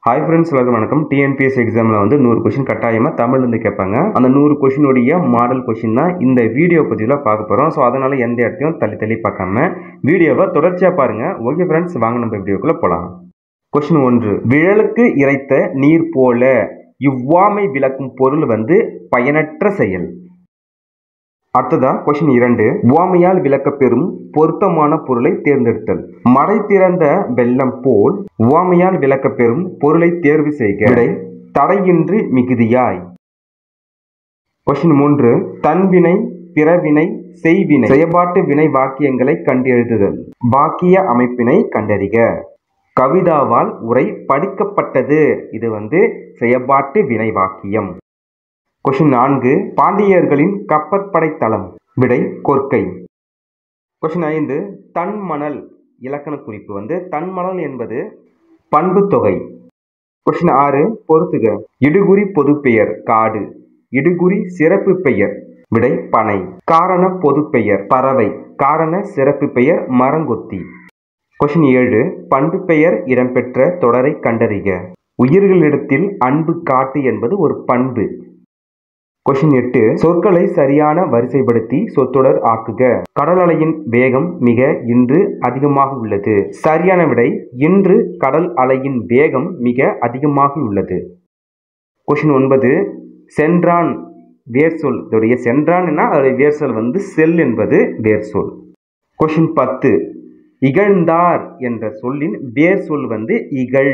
hi friends எல்லாருக்கும் வணக்கம் TNPS எக்ஸாமில் வந்து நூறு கொஷின் கட்டாயமாக தமிழ்லேருந்து கேட்பாங்க அந்த நூறு கொஷினுடைய மாடல் கொஷின் தான் இந்த வீடியோ பதிவில் பார்க்க போகிறோம் ஸோ அதனால் எந்த இடத்தையும் தள்ளி தள்ளி பார்க்காம வீடியோவை தொடர்ச்சியாக பாருங்கள் ஓகே ஃப்ரெண்ட்ஸ் வாங்க நம்ம வீடியோக்குள்ளே போகலாம் கொஷின் ஒன்று விழலுக்கு இறைத்த நீர் போல இவ்வாமை விளக்கும் பொருள் வந்து பயனற்ற செயல் அடுத்ததா கொஷின் இரண்டு உவமையால் விளக்கப்பெறும் பொருத்தமான பொருளை தேர்ந்தெடுத்தல் மடை திறந்த வெள்ளம் போல் உவமையால் விளக்கப்பெறும் பொருளை தேர்வு செய்க விடை தடையின்றி மிகுதியாய் கொஷின் மூன்று தன்வினை பிறவினை செய்வினை செயற்பாட்டு வினை வாக்கியங்களை கண்டெழுதுதல் வாக்கிய அமைப்பினை கண்டறிக கவிதாவால் உரை படிக்கப்பட்டது இது வந்து செயற்பாட்டு வினை வாக்கியம் கொஷின் நான்கு பாண்டியர்களின் கப்பற்படை தளம் விடை கொற்கை கொஷின் ஐந்து தன்மணல் இலக்கண குறிப்பு வந்து தன்மணல் என்பது பண்பு தொகை கொஷின் ஆறு பொறுத்துக இடுகுறி பொதுப்பெயர் காடு இடுகுறி சிறப்பு பெயர் விடை பனை காரண பொதுப்பெயர் பறவை காரண சிறப்பு பெயர் மரங்கொத்தி கொஷின் ஏழு பண்பு பெயர் இடம்பெற்ற தொடரை கண்டறிக உயிர்களிடத்தில் அன்பு காட்டு என்பது ஒரு பண்பு கொஷின் எட்டு சொற்களை சரியான வரிசைப்படுத்தி சொற்றொடர் ஆக்குக கடல் அலையின் வேகம் மிக இன்று அதிகமாக உள்ளது சரியான விடை இன்று கடல் அலையின் வேகம் மிக அதிகமாக உள்ளது கொஷின் ஒன்பது சென்றான் வேர்சொல் இதோடைய சென்றான்னா அதோடைய வேர்சொல் வந்து செல் என்பது வேர்சொல் கொஷின் பத்து இகழ்ந்தார் என்ற சொல்லின் வேர் சொல் வந்து இகழ்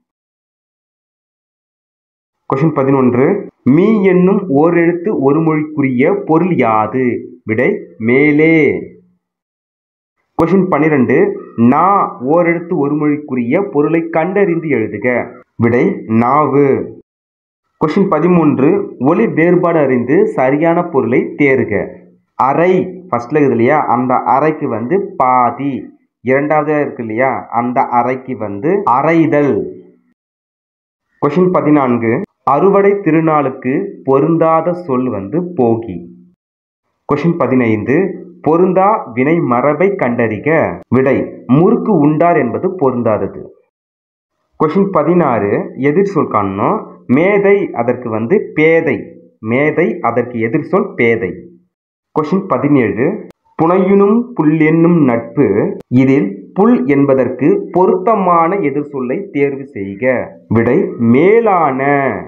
கொஷின் பதினொன்று மீ என்னும் ஓரெழுத்து ஒரு மொழிக்குரிய பொருள் யாது விடை மேலே கொஷின் பன்னிரெண்டு நா ஓரெழுத்து ஒரு மொழிக்குரிய பொருளை கண்டறிந்து எழுதுக விடை நாவு கொஷின் பதிமூன்று ஒளி வேறுபாடு அறிந்து சரியான பொருளை தேர்க அறை ஃபர்ஸ்ட்ல இருக்குது இல்லையா அந்த அறைக்கு வந்து பாதி இரண்டாவது இருக்கு இல்லையா அந்த அறைக்கு வந்து அறைதல் கொஷின் பதினான்கு அறுவடை திருநாளுக்கு பொருந்தாத சொல் வந்து போகி கொஷின் பதினைந்து பொருந்தா வினை மரபை கண்டறிக விடை முறுக்கு உண்டார் என்பது பொருந்தாதது கொஷின் பதினாறு எதிர் சொல் காணணும் மேதை அதற்கு வந்து பேதை மேதை அதற்கு எதிர் சொல் பேதை கொஷின் பதினேழு புனையுனும் புல் என்னும் நட்பு இதில் புல் என்பதற்கு பொருத்தமான எதிர் சொல்லை தேர்வு செய்க விடை மேலான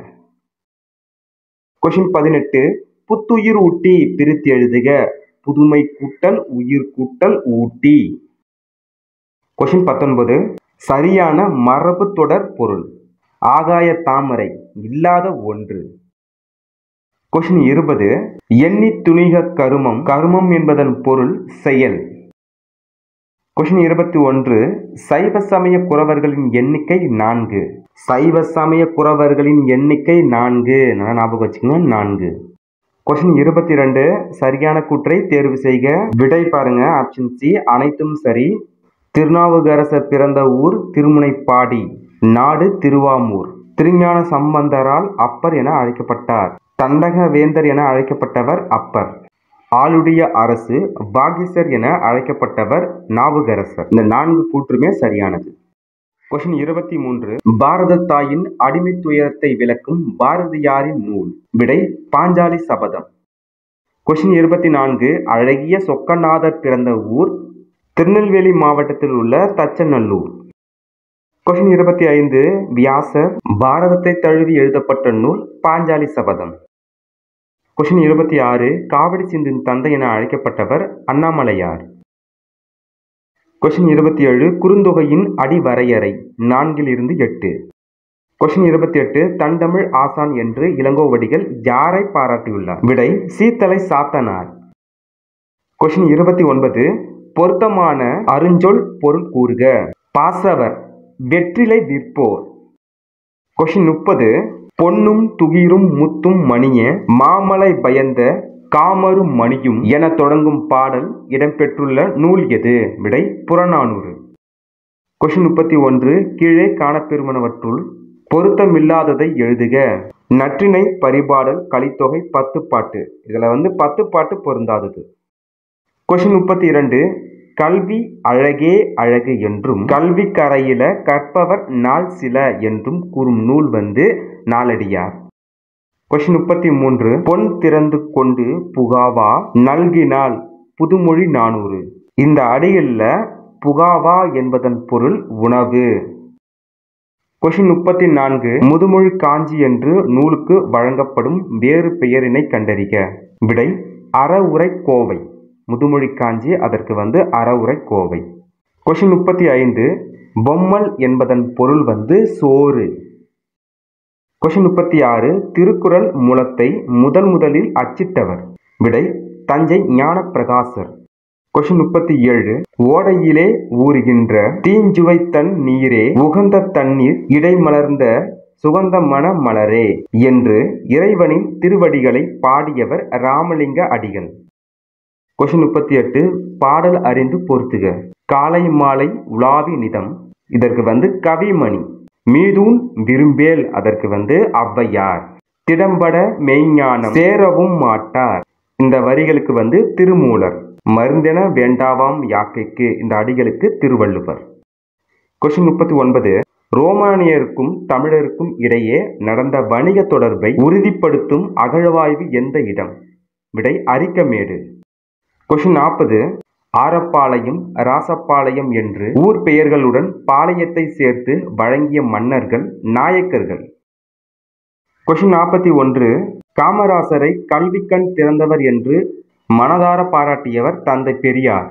கொஷின் பதினெட்டு புத்துயிர் ஊட்டி பிரித்து எழுதுக புதுமை கூட்டல் உயிர் கூட்டல் ஊட்டி கொஷின் பத்தொன்பது சரியான மரபு தொடர் பொருள் ஆகாய தாமரை இல்லாத ஒன்று கொஷின் இருபது எண்ணி துணிக கருமம் கருமம் என்பதன் பொருள் செயல் கொஷின் இருபத்தி ஒன்று சைவ சமய குறவர்களின் எண்ணிக்கை நான்கு சைவ சமய குறவர்களின் எண்ணிக்கை நான்கு நல்லா ஞாபகம் வச்சுக்கோங்க நான்கு கொஷின் இருபத்தி ரெண்டு சரியான கூற்றை தேர்வு செய்க விடை பாருங்க ஆப்ஷன் சி அனைத்தும் சரி திருநாவுக்கரசர் பிறந்த ஊர் திருமுனைப்பாடி நாடு திருவாமூர் திருஞான சம்பந்தரால் அப்பர் என அழைக்கப்பட்டார் தண்டக வேந்தர் என அழைக்கப்பட்டவர் அப்பர் ஆளுடைய அரசு பாகிசர் என அழைக்கப்பட்டவர் நாவுகரசர் இந்த நான்கு கூற்றுமே சரியானது கொஷின் இருபத்தி மூன்று பாரத தாயின் அடிமை துயரத்தை விளக்கும் பாரதியாரின் நூல் விடை பாஞ்சாலி சபதம் கொஷின் இருபத்தி நான்கு அழகிய சொக்கநாதர் பிறந்த ஊர் திருநெல்வேலி மாவட்டத்தில் உள்ள தச்சநல்லூர் கொஷின் இருபத்தி ஐந்து வியாசர் பாரதத்தை தழுவி எழுதப்பட்ட நூல் பாஞ்சாலி சபதம் கொஷின் இருபத்தி ஆறு காவடி சிந்தின் தந்தை என அழைக்கப்பட்டவர் அண்ணாமலையார் கொஷின் இருபத்தி ஏழு குறுந்தொகையின் அடிவரையறை நான்கில் இருந்து எட்டு கொஷின் இருபத்தி எட்டு தண்டமிழ் ஆசான் என்று இளங்கோவடிகள் யாரை பாராட்டியுள்ளார் விடை சீத்தலை சாத்தனார் கொஷின் இருபத்தி ஒன்பது பொருத்தமான அருஞ்சொல் பொருள் கூறுக பாசவர் வெற்றிலை விற்போர் கொஷின் முப்பது பொன்னும் துகிரும் முத்தும் மணிய மாமலை பயந்த காமரும் மணியும் என தொடங்கும் பாடல் இடம்பெற்றுள்ள நூல் எது விடை புறநானூறு கொஷின் முப்பத்தி ஒன்று கீழே காணப்பெறுவனவற்றுள் பொருத்தமில்லாததை எழுதுக நற்றினை பரிபாடல் கலித்தொகை பத்து பாட்டு இதில் வந்து பத்து பாட்டு பொருந்தாதது கொஷின் முப்பத்தி இரண்டு கல்வி அழகே அழகு என்றும் கல்வி கரையில கற்பவர் நாள் சில என்றும் கூறும் நூல் வந்து நாலடியார் கொஸ்டின் முப்பத்தி மூன்று பொன் திறந்து கொண்டு புகாவா நல்கினால் புதுமொழி நானூறு இந்த அடிகளில் புகாவா என்பதன் பொருள் உணவு கொஸ்டின் முப்பத்தி நான்கு முதுமொழி காஞ்சி என்று நூலுக்கு வழங்கப்படும் வேறு பெயரினை கண்டறிக விடை அறவுரை கோவை முதுமொழி காஞ்சி அதற்கு வந்து அறவுரை கோவை கொஸ்டின் முப்பத்தி ஐந்து பொம்மல் என்பதன் பொருள் வந்து சோறு கொஸ்டின் முப்பத்தி ஆறு திருக்குறள் மூலத்தை முதன் முதலில் அச்சிட்டவர் விடை தஞ்சை ஞானப்பிரகாசர் கொஸ்டின் முப்பத்தி ஏழு ஓடையிலே ஊறுகின்ற தீஞ்சுவை தன் நீரே உகந்த தண்ணீர் இடைமலர்ந்த சுகந்த மன மலரே என்று இறைவனின் திருவடிகளை பாடியவர் ராமலிங்க அடிகள் கொஸ்டின் முப்பத்தி எட்டு பாடல் அறிந்து பொறுத்துக காலை மாலை உலாவி நிதம் இதற்கு வந்து கவிமணி மீதூன் விரும்பேல் அதற்கு வந்து ஔவையார் திடம்பட மெய்ஞானம் சேரவும் மாட்டார் இந்த வரிகளுக்கு வந்து திருமூலர் மருந்தென வேண்டாவாம் யாக்கைக்கு இந்த அடிகளுக்கு திருவள்ளுவர் கொஸ்டின் முப்பத்தி ஒன்பது ரோமானியருக்கும் தமிழருக்கும் இடையே நடந்த வணிக தொடர்பை உறுதிப்படுத்தும் அகழ்வாய்வு எந்த இடம் விடை அரிக்கமேடு கொஸ்டின் நாற்பது ஆரப்பாளையம் ராசப்பாளையம் என்று ஊர் பெயர்களுடன் பாளையத்தை சேர்த்து வழங்கிய மன்னர்கள் நாயக்கர்கள் கொஸ்டின் நாற்பத்தி ஒன்று காமராசரை கல்விக்கண் திறந்தவர் என்று மனதார பாராட்டியவர் தந்தை பெரியார்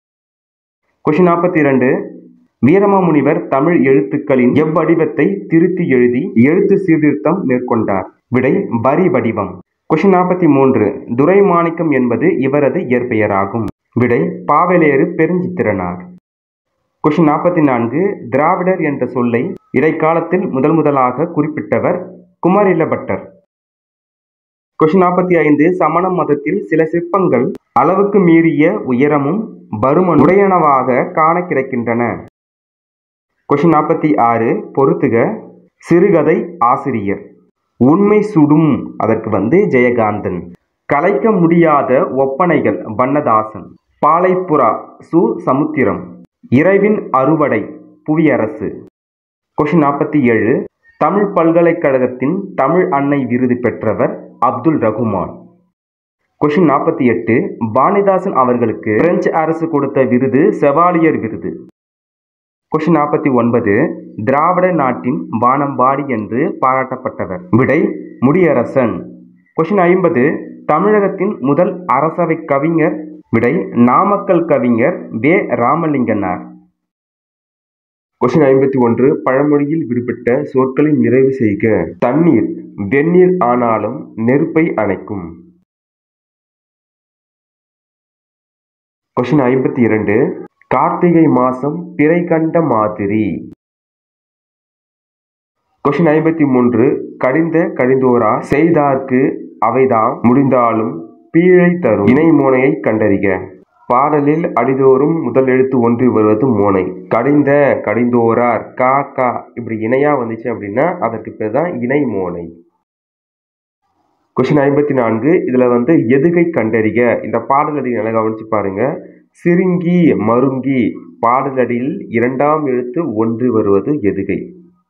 கொஸ்டின் நாற்பத்தி இரண்டு வீரமாமுனிவர் தமிழ் எழுத்துக்களின் எவ்வடிவத்தை திருத்தி எழுதி எழுத்து சீர்திருத்தம் மேற்கொண்டார் விடை வரி வடிவம் கொஸ்டின் நாற்பத்தி மூன்று துரைமாணிக்கம் என்பது இவரது இயற்பெயராகும் விடை பாவலேறு பெருஞ்சித்திரனார் கொஸ்டின் நாற்பத்தி நான்கு திராவிடர் என்ற சொல்லை இடைக்காலத்தில் முதல் முதலாக குறிப்பிட்டவர் குமரிலபட்டர் கொஸ்டின் நாற்பத்தி ஐந்து சமண மதத்தில் சில சிற்பங்கள் அளவுக்கு மீறிய உயரமும் பருமன் உடையனவாக காண கிடைக்கின்றன கொஸ்டின் நாற்பத்தி ஆறு பொறுத்துக சிறுகதை ஆசிரியர் உண்மை சுடும் அதற்கு வந்து ஜெயகாந்தன் கலைக்க முடியாத ஒப்பனைகள் வண்ணதாசன் பாலைப்புறா சு சமுத்திரம் இறைவின் அறுவடை புவியரசு கொஸ்டின் நாற்பத்தி ஏழு தமிழ் பல்கலைக்கழகத்தின் தமிழ் அன்னை விருது பெற்றவர் அப்துல் ரகுமான் கொஸ்டின் நாற்பத்தி எட்டு பாணிதாசன் அவர்களுக்கு பிரெஞ்சு அரசு கொடுத்த விருது செவாலியர் விருது கொஸ்டின் நாற்பத்தி ஒன்பது திராவிட நாட்டின் வானம்பாடி என்று பாராட்டப்பட்டவர் விடை முடியரசன் கொஸ்டின் ஐம்பது தமிழகத்தின் முதல் அரசவை கவிஞர் விடை நாமக்கல் கவிஞர் வே ராமலிங்கனார் கொஸ்டின் ஐம்பத்தி ஒன்று பழமொழியில் விடுபட்ட சொற்களை நிறைவு செய்க தண்ணீர் வெந்நீர் ஆனாலும் நெருப்பை அணைக்கும் கொஸ்டின் ஐம்பத்தி இரண்டு கார்த்திகை மாசம் பிறை கண்ட மாதிரி கொஸ்டின் ஐம்பத்தி மூன்று கடிந்த கடிந்தோரா செய்தார்க்கு அவைதாம் முடிந்தாலும் பீழை தரும் இணை மோனையை கண்டறிக பாடலில் அடிதோறும் முதல் எழுத்து ஒன்று வருவது மோனை கடிந்த கடிந்தோரார் கா கா இப்படி இணையா வந்துச்சு அப்படின்னா அதற்கு பேர் தான் இணை மோனை கொஸ்டின் ஐம்பத்தி நான்கு இதுல வந்து எதுகை கண்டறிக இந்த பாடலடி நல்லா கவனிச்சு பாருங்க சிறுங்கி மருங்கி பாடலடியில் இரண்டாம் எழுத்து ஒன்று வருவது எதுகை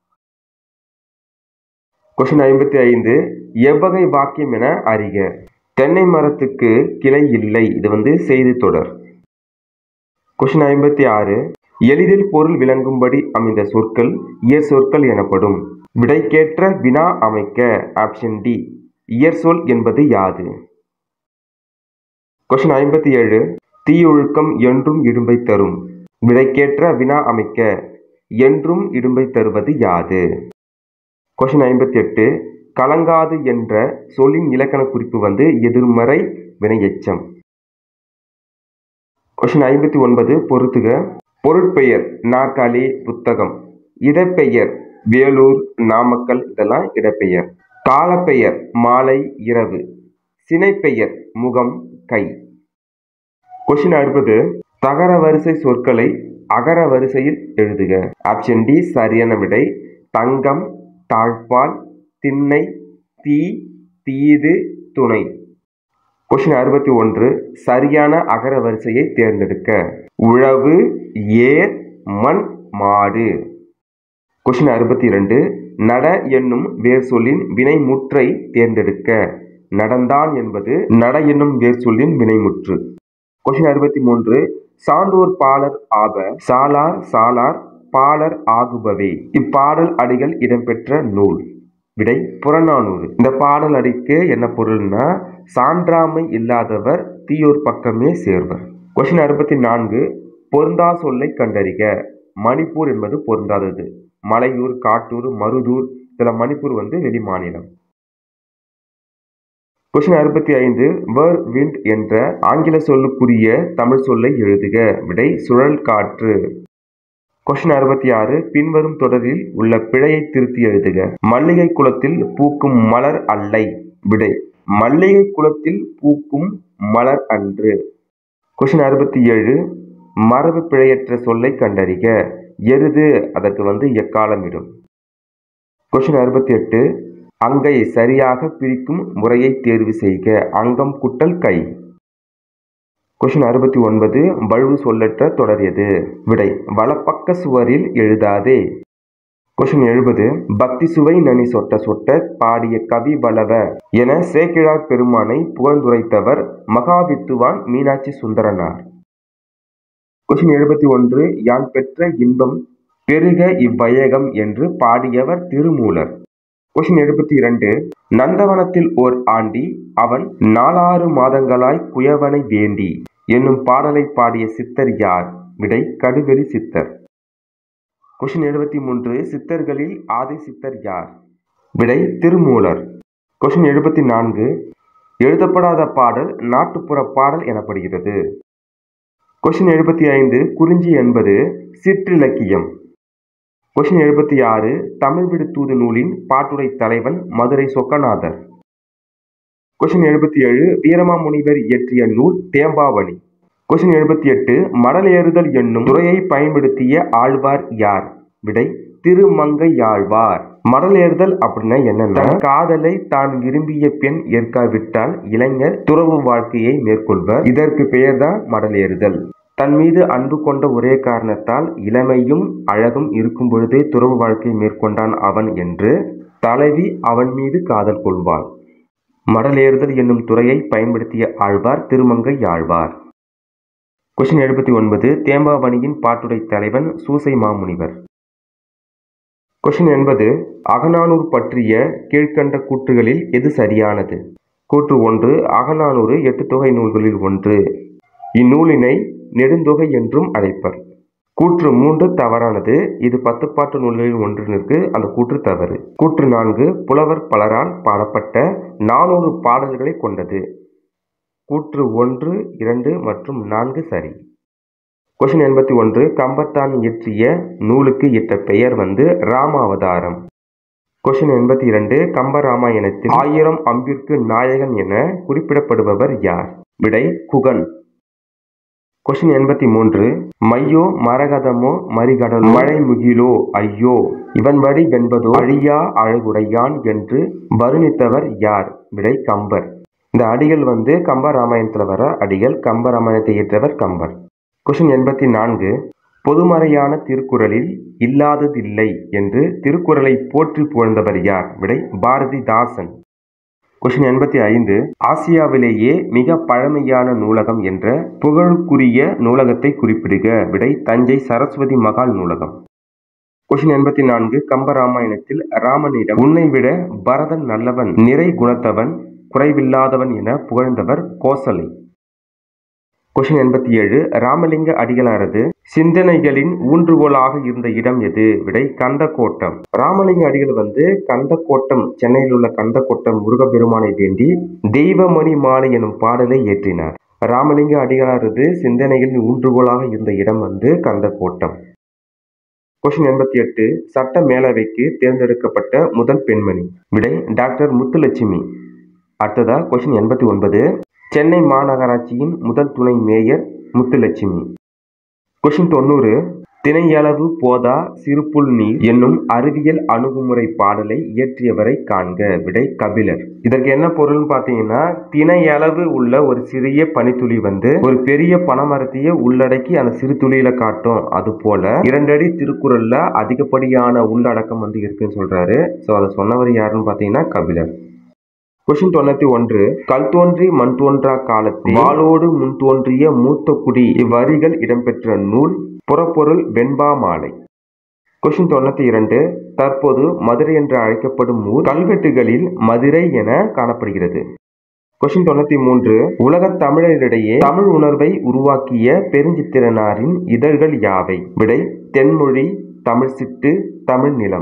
கொஸ்டின் ஐம்பத்தி ஐந்து எவ்வகை வாக்கியம் என அறிக தென்னை மரத்துக்கு கிளை இல்லை இது வந்து செய்தி தொடர் கொஸ்டின் ஐம்பத்தி ஆறு எளிதில் பொருள் விளங்கும்படி அமைந்த சொற்கள் இயற் சொற்கள் எனப்படும் விடைக்கேற்ற வினா அமைக்க ஆப்ஷன் டி இயற் சொல் என்பது யாது கொஸ்டின் ஐம்பத்தி ஏழு தீயொழுக்கம் என்றும் இடும்பை தரும் விடைக்கேற்ற வினா அமைக்க என்றும் இடும்பை தருவது யாது கொஸ்டின் ஐம்பத்தி எட்டு கலங்காது என்ற சொல்லின் இலக்கண குறிப்பு வந்து எதிர்மறை வினையெச்சம் கொஸ்டின் ஐம்பத்தி ஒன்பது பொறுத்துக பொருட்பெயர் நாற்காலி புத்தகம் இடப்பெயர் வேலூர் நாமக்கல் இதெல்லாம் இடப்பெயர் காலப்பெயர் மாலை இரவு சினைப்பெயர் முகம் கை கொஸ்டின் அறுபது தகர வரிசை சொற்களை அகர வரிசையில் எழுதுக ஆப்ஷன் டி சரியான விடை தங்கம் தாழ்பால் திண்ணை தீ தீது துணை கொஸ்டின் அறுபத்தி ஒன்று சரியான அகர வரிசையை தேர்ந்தெடுக்க உழவு ஏர் மண் மாடு கொஷின் அறுபத்தி ரெண்டு நட என்னும் வேர் சொல்லின் வினைமுற்றை தேர்ந்தெடுக்க நடந்தான் என்பது நட என்னும் வேர் சொல்லின் வினைமுற்று கொஷின் அறுபத்தி மூன்று சான்றோர் பாலர் ஆப சாலார் சாலார் பாலர் ஆகுபவே இப்பாடல் அடிகள் இடம்பெற்ற நூல் விடை புறநானூறு இந்த பாடல் அடிக்கு என்ன பொருள்னா சான்றாமை இல்லாதவர் தீயோர் பக்கமே சேர்வர் கொஷின் அறுபத்தி நான்கு பொருந்தா சொல்லை கண்டறிக மணிப்பூர் என்பது பொருந்தாதது மலையூர் காட்டூர் மருதூர் இதில் மணிப்பூர் வந்து வெளி மாநிலம் கொஷின் அறுபத்தி ஐந்து வர் விண்ட் என்ற ஆங்கில சொல்லுக்குரிய தமிழ் சொல்லை எழுதுக விடை சுழல் காற்று கொஷின் அறுபத்தி ஆறு பின்வரும் தொடரில் உள்ள பிழையை திருத்தி எழுதுக மல்லிகை குளத்தில் பூக்கும் மலர் அல்லை விடை மல்லிகை குளத்தில் பூக்கும் மலர் அன்று கொஷின் அறுபத்தி ஏழு மரபு பிழையற்ற சொல்லை கண்டறிக எருது அதற்கு வந்து எக்காலம் இடும் கொஷின் அறுபத்தி எட்டு அங்கை சரியாக பிரிக்கும் முறையை தேர்வு செய்க அங்கம் குட்டல் கை கொஷின் அறுபத்தி ஒன்பது வழுவு சொல்லற்ற தொடர் எது விடை வலப்பக்க சுவரில் எழுதாதே கொஷின் எழுபது பக்தி சுவை நனி சொட்ட சொட்ட பாடிய கவி பலவ என சேக்கிழார் பெருமானை புகழ்ந்துரைத்தவர் மகாவித்துவான் மீனாட்சி சுந்தரனார் கொஷின் எழுபத்தி ஒன்று யான் பெற்ற இன்பம் பெருக இவ்வையகம் என்று பாடியவர் திருமூலர் கொஷின் எழுபத்தி இரண்டு நந்தவனத்தில் ஓர் ஆண்டி அவன் நாலாறு மாதங்களாய் குயவனை வேண்டி என்னும் பாடலை பாடிய சித்தர் யார் விடை கடுவெளி சித்தர் கொஷின் எழுபத்தி மூன்று சித்தர்களில் ஆதி சித்தர் யார் விடை திருமூலர் கொஷின் எழுபத்தி நான்கு எழுதப்படாத பாடல் நாட்டுப்புற பாடல் எனப்படுகிறது கொஷின் எழுபத்தி ஐந்து குறிஞ்சி என்பது சிற்றிலக்கியம் கொஷின் எழுபத்தி ஆறு தமிழ் விடு தூது நூலின் பாட்டுடை தலைவன் மதுரை சொக்கநாதர் கொஷின் எழுபத்தி ஏழு வீரமாமுனிவர் இயற்றிய நூல் தேம்பாவளி கொஷின் எழுபத்தி எட்டு மடல் ஏறுதல் என்னும் துறையை பயன்படுத்திய ஆழ்வார் யார் விடை திருமங்கையாழ்வார் மடல் ஏறுதல் அப்படின்னா என்னன்னா காதலை தான் விரும்பிய பெண் ஏற்காவிட்டால் இளைஞர் துறவு வாழ்க்கையை மேற்கொள்வர் இதற்கு பெயர்தான் மடல் ஏறுதல் தன் மீது அன்பு கொண்ட ஒரே காரணத்தால் இளமையும் அழகும் இருக்கும் பொழுதே துறவு வாழ்க்கை மேற்கொண்டான் அவன் என்று தலைவி அவன் மீது காதல் கொள்வாள் மடலேறுதல் என்னும் துறையை பயன்படுத்திய ஆழ்வார் திருமங்கை ஆழ்வார் கொஷின் எழுபத்தி ஒன்பது தேம்பாவணியின் பாட்டுடை தலைவன் சூசை மாமுனிவர் கொஷின் என்பது அகநானூறு பற்றிய கீழ்கண்ட கூற்றுகளில் எது சரியானது கூற்று ஒன்று அகநானூறு எட்டு தொகை நூல்களில் ஒன்று இந்நூலினை நெடுந்தொகை என்றும் அழைப்பர் கூற்று மூன்று தவறானது இது பத்து பாட்டு நூல்களில் ஒன்றிற்கு அந்த கூற்று தவறு கூற்று நான்கு புலவர் பலரால் பாடப்பட்ட நானூறு பாடல்களை கொண்டது கூற்று ஒன்று இரண்டு மற்றும் நான்கு சரி கொஷின் எண்பத்தி ஒன்று கம்பத்தான் இயற்றிய நூலுக்கு இட்ட பெயர் வந்து ராமாவதாரம் கொஷின் எண்பத்தி இரண்டு கம்ப ராமாயணத்தில் ஆயிரம் அம்பிற்கு நாயகன் என குறிப்பிடப்படுபவர் யார் விடை குகன் கொஷின் எண்பத்தி மூன்று மையோ மரகதமோ மறிகடல் மழை முகிலோ ஐயோ இவன் வழி வென்பதோ அழியா அழகுடையான் என்று வருணித்தவர் யார் விடை கம்பர் இந்த அடிகள் வந்து கம்ப ராமாயணத்தில் வர அடிகள் கம்ப ராமாயணத்தை இயற்றவர் கம்பர் கொஷின் எண்பத்தி நான்கு பொதுமறையான திருக்குறளில் இல்லாததில்லை என்று திருக்குறளை போற்றி புகழ்ந்தவர் யார் விடை பாரதிதாசன் கொஷின் எண்பத்தி ஐந்து ஆசியாவிலேயே மிக பழமையான நூலகம் என்ற புகழுக்குரிய நூலகத்தை குறிப்பிடுக விடை தஞ்சை சரஸ்வதி மகால் நூலகம் கொஷின் எண்பத்தி நான்கு கம்பராமாயணத்தில் ராமனிடம் உன்னை விட பரதன் நல்லவன் நிறை குணத்தவன் குறைவில்லாதவன் என புகழ்ந்தவர் கோசலை கொஷின் எண்பத்தி ஏழு ராமலிங்க அடிகளாரது சிந்தனைகளின் ஊன்றுகோலாக இருந்த இடம் எது விடை கந்தக்கோட்டம் ராமலிங்க அடிகள் வந்து கந்தக்கோட்டம் சென்னையில் உள்ள கந்தக்கோட்டம் முருகப்பெருமானை வேண்டி தெய்வமணி மாலை எனும் பாடலை இயற்றினார் ராமலிங்க அடிகளாரது சிந்தனைகளின் ஊன்றுகோலாக இருந்த இடம் வந்து கந்தக்கோட்டம் கொஷின் எண்பத்தி எட்டு சட்ட மேலவைக்கு தேர்ந்தெடுக்கப்பட்ட முதல் பெண்மணி விடை டாக்டர் முத்துலட்சுமி அடுத்ததா கொஷின் எண்பத்தி ஒன்பது சென்னை மாநகராட்சியின் முதல் துணை மேயர் முத்துலட்சுமி கொஷின் தொண்ணூறு திணையளவு போதா சிறுபுல் நீர் என்னும் அறிவியல் அணுகுமுறை பாடலை இயற்றியவரை காண்க விடை கபிலர் இதற்கு என்ன பொருள்னு பார்த்தீங்கன்னா திணையளவு உள்ள ஒரு சிறிய பனித்துளி வந்து ஒரு பெரிய பனைமரத்தையே உள்ளடக்கி அந்த சிறு துளியில காட்டும் அது போல இரண்டடி திருக்குறள்ல அதிகப்படியான உள்ளடக்கம் வந்து இருக்குன்னு சொல்றாரு ஸோ அதை சொன்னவர் யாருன்னு பார்த்தீங்கன்னா கபிலர் கொஷின் தொண்ணூத்தி ஒன்று கல் தோன்றி மண் தோன்றா காலத்தில் வாளோடு முன் தோன்றிய மூத்த குடி இவ்வரிகள் இடம்பெற்ற நூல் புறப்பொருள் வெண்பா மாலை கொஷின் தொண்ணூத்தி இரண்டு தற்போது மதுரை என்று அழைக்கப்படும் ஊர் கல்வெட்டுகளில் மதுரை என காணப்படுகிறது கொஷின் தொண்ணூத்தி மூன்று உலகத் தமிழரிடையே தமிழ் உணர்வை உருவாக்கிய பெருஞ்சித்திரனாரின் இதழ்கள் யாவை விடை தென்மொழி தமிழ் சிட்டு தமிழ் நிலம்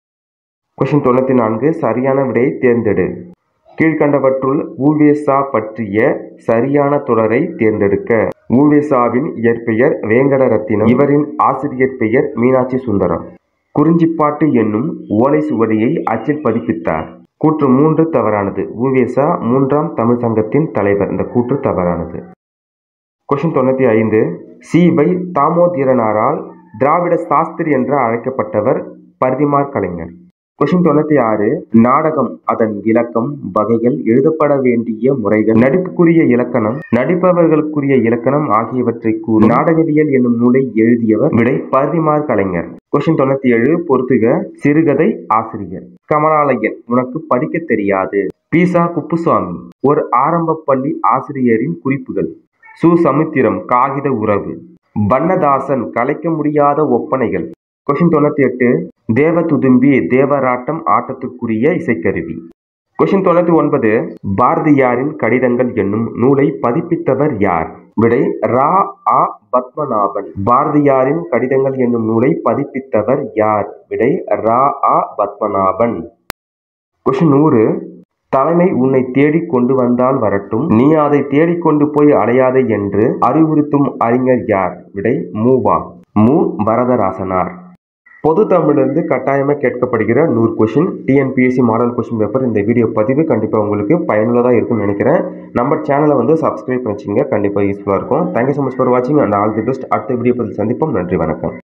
கொஷின் தொண்ணூத்தி நான்கு சரியான விடையை தேர்ந்தெடு கீழ்கண்டவற்றுள் ஊவேசா பற்றிய சரியான தொடரை தேர்ந்தெடுக்க ஊவேசாவின் இயற்பெயர் வேங்கடரத்தினம் இவரின் ஆசிரியர் பெயர் மீனாட்சி சுந்தரம் குறிஞ்சிப்பாட்டு என்னும் ஓலை சுவடியை அச்சில் பதிப்பித்தார் கூற்று மூன்று தவறானது ஊவேசா மூன்றாம் தமிழ் சங்கத்தின் தலைவர் இந்த கூற்று தவறானது கொஷின் தொண்ணூத்தி ஐந்து சி வை தாமோதிரனாரால் திராவிட சாஸ்திரி என்று அழைக்கப்பட்டவர் பரிதிமார் கலைஞர் கொஷின் தொண்ணூத்தி ஆறு நாடகம் அதன் இலக்கம் வகைகள் எழுதப்பட வேண்டிய முறைகள் நடிப்புக்குரிய இலக்கணம் நடிப்பவர்களுக்குரிய இலக்கணம் ஆகியவற்றை கூறும் நாடகவியல் என்னும் நூலை எழுதியவர் விடை பரிதிமார் கலைஞர் கொஷின் தொண்ணூத்தி ஏழு பொறுத்துக சிறுகதை ஆசிரியர் கமலாலயன் உனக்கு படிக்க தெரியாது பீசா குப்புசாமி ஒரு ஆரம்ப பள்ளி ஆசிரியரின் குறிப்புகள் சு சமுத்திரம் காகித உறவு வண்ணதாசன் கலைக்க முடியாத ஒப்பனைகள் கொஷின் தொண்ணூத்தி எட்டு தேவ துதும்பி தேவராட்டம் ஆட்டத்துக்குரிய இசைக்கருவி கொஷின் தொண்ணூத்தி ஒன்பது பாரதியாரின் கடிதங்கள் என்னும் நூலை பதிப்பித்தவர் யார் விடை ரா ஆ பத்மநாபன் பாரதியாரின் கடிதங்கள் என்னும் நூலை பதிப்பித்தவர் யார் விடை ரா ஆ பத்மநாபன் கொஷின் நூறு தலைமை உன்னை தேடிக் கொண்டு வந்தால் வரட்டும் நீ அதை தேடிக்கொண்டு போய் அலையாதே என்று அறிவுறுத்தும் அறிஞர் யார் விடை மூவா மு வரதராசனார் பொது தமிழிலிருந்து கட்டாயமாக கேட்கப்படுகிற நூறு question TNPSC model question paper இந்த வீடியோ பதிவு கண்டிப்பாக உங்களுக்கு பயனுள்ளதாக இருக்கும்னு நினைக்கிறேன் நம்ம சேனலை வந்து சப்ஸ்கிரைப் பண்ணி வச்சுங்க கண்டிப்பாக யூஸ்ஃபுல்லாக இருக்கும் தேங்க்யூ ஸோ மச் ஃபார் வாட்சிங் அண்ட் ஆல் தி பெஸ்ட் அடுத்த வீடியோ பதில் சந்திப்போம் நன்றி வணக்கம்